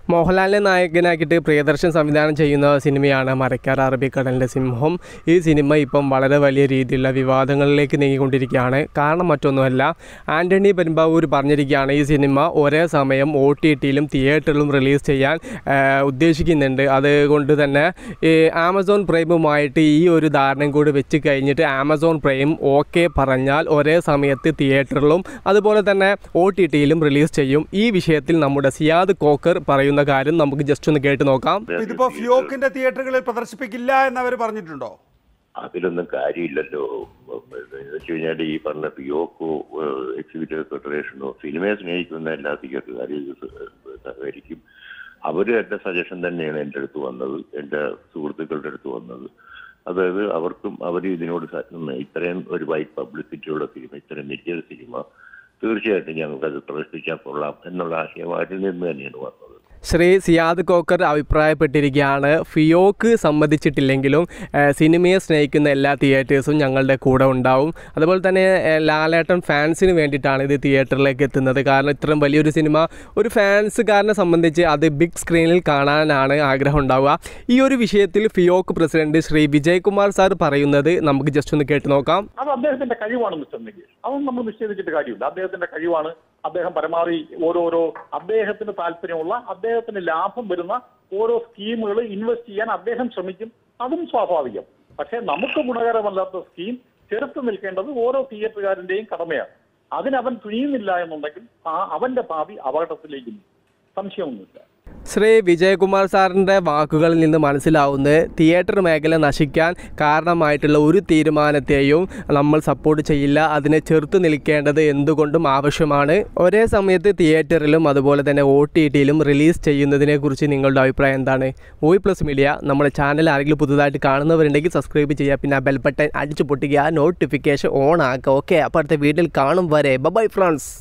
മോഹൻലാലിനെ നായകനാക്കിയിട്ട് പ്രിയദർശൻ സംവിധാനം ചെയ്യുന്ന സിനിമയാണ് മരക്കാർ അറബിക്കടലിൻ്റെ സിംഹം ഈ സിനിമ ഇപ്പം വളരെ വലിയ രീതിയിലുള്ള വിവാദങ്ങളിലേക്ക് നീങ്ങിക്കൊണ്ടിരിക്കുകയാണ് കാരണം മറ്റൊന്നുമല്ല ആൻ്റണി പെരുമ്പാവൂർ പറഞ്ഞിരിക്കുകയാണ് ഈ സിനിമ ഒരേ സമയം ഒ ടി ടിയിലും തിയേറ്ററിലും റിലീസ് ചെയ്യാൻ ആ, ഉദ്ദേശിക്കുന്നുണ്ട് അതുകൊണ്ട് തന്നെ ഈ ആമസോൺ പ്രൈമുമായിട്ട് ഈ ഒരു ധാരണയും കൂടി വെച്ച് കഴിഞ്ഞിട്ട് ആമസോൺ പ്രൈം ഓക്കെ പറഞ്ഞാൽ ഒരേ സമയത്ത് തിയേറ്ററിലും അതുപോലെ തന്നെ ഒ ടി ടിയിലും റിലീസ് ചെയ്യും ഈ വിഷയത്തിൽ നമ്മുടെ സിയാദ് കോക്കർ പറയുന്ന കാര്യം നമുക്ക് ജസ്റ്റ് ഒന്ന് കേട്ട് നോക്കാം ഇതിപ്പോ ഫിയോക്കിന്റെ തിയേറ്ററുകളിൽ പ്രദർശിപ്പിക്കില്ല എന്ന് അവർ പറഞ്ഞിട്ടുണ്ടോ അതിലൊന്നും കാര്യമില്ലല്ലോ എന്ന് വെച്ച് കഴിഞ്ഞാൽ ഈ പറഞ്ഞ പിയോക്കോ എക്സിബിറ്റർ ഫെഡറേഷനോ സിനിമയെ സ്നേഹിക്കുന്ന എല്ലാ തിയേറ്ററുകാരും ഇത് സഹകരിക്കും അവർ എൻ്റെ സജഷൻ തന്നെയാണ് എൻ്റെ അടുത്ത് വന്നത് എൻ്റെ സുഹൃത്തുക്കളുടെ അടുത്ത് വന്നത് അതായത് അവർക്കും അവർ ഇതിനോട് സ- ഇത്രയും ഒരു വൈറ്റ് പബ്ലിസിറ്റിയുള്ള സിനിമ ഇത്രയും വലിയൊരു സിനിമ തീർച്ചയായിട്ടും ഞങ്ങൾക്കത് പ്രദർശിപ്പിക്കാൻ കൊള്ളാം എന്നുള്ള ആശയം അവരിൽ നിന്ന് തന്നെയാണ് വന്നത് ശ്രീ സിയാദ് കോക്കർ അഭിപ്രായപ്പെട്ടിരിക്കുകയാണ് ഫിയോക്ക് സമ്മതിച്ചിട്ടില്ലെങ്കിലും ഏഹ്, സിനിമയെ സ്നേഹിക്കുന്ന എല്ലാ തിയേറ്റേഴ്സും ഞങ്ങളുടെ കൂടെ ഉണ്ടാവും അതുപോലെ തന്നെ ഏഹ്, ലാലേട്ടൻ ഫാൻസിന് വേണ്ടിയിട്ടാണ് ഇത് തിയേറ്ററിലേക്ക് എത്തുന്നത് കാരണം ഇത്രയും വലിയൊരു സിനിമ ഒരു ഫാൻസുകാരനെ സംബന്ധിച്ച് അത് ബിഗ് സ്ക്രീനിൽ കാണാനാണ് ആഗ്രഹം ഉണ്ടാവുക ഈ ഒരു വിഷയത്തിൽ ഫിയോക്ക് പ്രസിഡന്റ് ശ്രീ വിജയകുമാർ സാർ പറയുന്നത് നമുക്ക് ജസ്റ്റ് ഒന്ന് കേട്ട് നോക്കാം അത് അദ്ദേഹത്തിന്റെ കഴിവാണ് മിസ്റ്റർ നികേഷ് അതൊന്നും നമ്മൾ നിഷേധിച്ചിട്ട് കാര്യമില്ല അദ്ദേഹത്തിന്റെ കഴിവാണ് അദ്ദേഹം പരമാവധി ഓരോരോ അദ്ദേഹത്തിന് താല്പര്യമുള്ള അദ്ദേഹത്തിന് ലാഭം വരുന്ന ഓരോ സ്കീമുകൾ ഇൻവെസ്റ്റ് ചെയ്യാൻ അദ്ദേഹം ശ്രമിക്കും അതും സ്വാഭാവികം പക്ഷേ നമുക്ക് ഗുണകരമല്ലാത്ത സ്കീം ചെറുത്ത് നിൽക്കേണ്ടത് ഓരോ തിയേറ്ററുകാരന്റെയും കടമയാണ് അതിനവൻ തുനിയുന്നില്ല എന്നുണ്ടെങ്കിൽ ആ അവന്റെ ഭാവി അപകടത്തിലേക്ക് നീങ്ങും. സംശയമൊന്നുമില്ല ശ്രീ വിജയകുമാർ സാറിൻ്റെ വാക്കുകളിൽ നിന്ന് മനസ്സിലാവുന്നത് തിയേറ്റർ മേഖല നശിക്കാൻ കാരണമായിട്ടുള്ള ഒരു തീരുമാനത്തെയും നമ്മൾ സപ്പോർട്ട് ചെയ്യില്ല അതിനെ ചെറുത്ത് നിൽക്കേണ്ടത് എന്തുകൊണ്ടും ആവശ്യമാണ് ഒരേ സമയത്ത് തിയേറ്ററിലും അതുപോലെ തന്നെ ഒ ടി ടിയിലും റിലീസ് ചെയ്യുന്നതിനെക്കുറിച്ച് നിങ്ങളുടെ അഭിപ്രായം എന്താണ് മൂവി പ്ലസ് മീഡിയ നമ്മുടെ ചാനൽ ആരെങ്കിലും പുതുതായിട്ട് കാണുന്നവരുണ്ടെങ്കിൽ സബ്സ്ക്രൈബ് ചെയ്യുക പിന്നെ ബെൽ ബട്ടൺ അടിച്ചു പൊട്ടിക്കുക നോട്ടിഫിക്കേഷൻ ഓൺ ആക്കുക ഓക്കെ അപ്പോൾ അടുത്ത വീഡിയോയിൽ കാണും വരെ ബൈ ഫ്രണ്ട്സ്